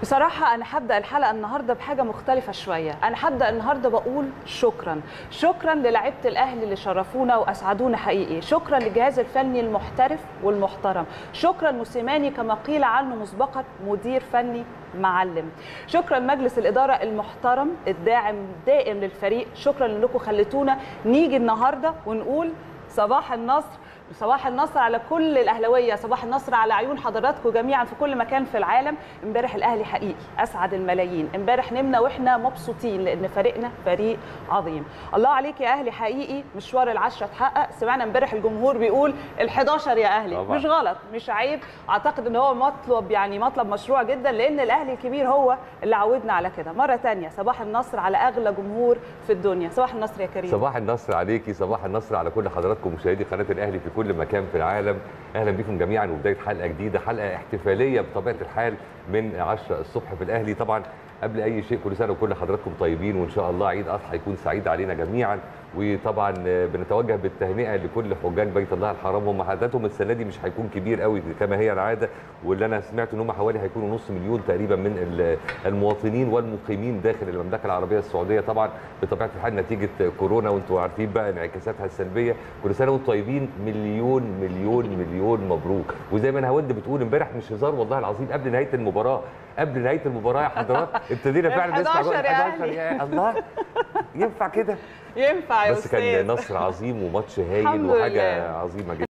بصراحة أنا هبدأ الحلقة النهاردة بحاجة مختلفة شوية، أنا هبدأ النهاردة بقول شكرا، شكرا للاعيبة الأهلي اللي شرفونا وأسعدونا حقيقي، شكرا للجهاز الفني المحترف والمحترم، شكرا موسيماني كما قيل عنه مسبقا مدير فني معلم، شكرا مجلس الإدارة المحترم الداعم دائم للفريق، شكرا لأنكم خليتونا نيجي النهاردة ونقول صباح النصر صباح النصر على كل الاهلاويه صباح النصر على عيون حضراتكم جميعا في كل مكان في العالم امبارح الاهلي حقيقي اسعد الملايين امبارح نمنا واحنا مبسوطين لان فريقنا فريق عظيم الله عليك يا اهلي حقيقي مشوار العشره اتحقق سمعنا امبارح الجمهور بيقول ال11 يا اهلي طبعا. مش غلط مش عيب اعتقد ان هو مطلب يعني مطلب مشروع جدا لان الاهلي الكبير هو اللي عودنا على كده مره ثانيه صباح النصر على اغلى جمهور في الدنيا صباح النصر يا كريم صباح النصر عليكي صباح النصر على كل حضراتكم مشاهدي قناه الاهلي في كل مكان في العالم اهلا بكم جميعا وبدايه حلقه جديده حلقه احتفاليه بطبيعه الحال من 10 الصبح في الاهلي طبعا قبل اي شيء كل سنه وكل حضراتكم طيبين وان شاء الله عيد اضحى يكون سعيد علينا جميعا وطبعا بنتوجه بالتهنئه لكل حجاج بيت الله الحرام هم عددهم السنه دي مش هيكون كبير قوي كما هي العاده واللي انا سمعت ان هم حوالي هيكونوا نص مليون تقريبا من ال- المواطنين والمقيمين داخل المملكه العربيه السعوديه طبعا بطبيعه الحال نتيجه كورونا وانتم عارفين بقى انعكاساتها السلبيه كل سنه وانتم طيبين مليون مليون مليون مبروك وزي ما انا هود بتقول امبارح مش هزار والله العظيم قبل نهايه المباراه قبل نهايه المباراه يا حضرات ابتدينا فعلا نسمع 11 يا 11 يا الله ينفع كده ينفع يا بس كان أستاذ. نصر عظيم وماتش هايل الحمد وحاجه لله. عظيمه جدا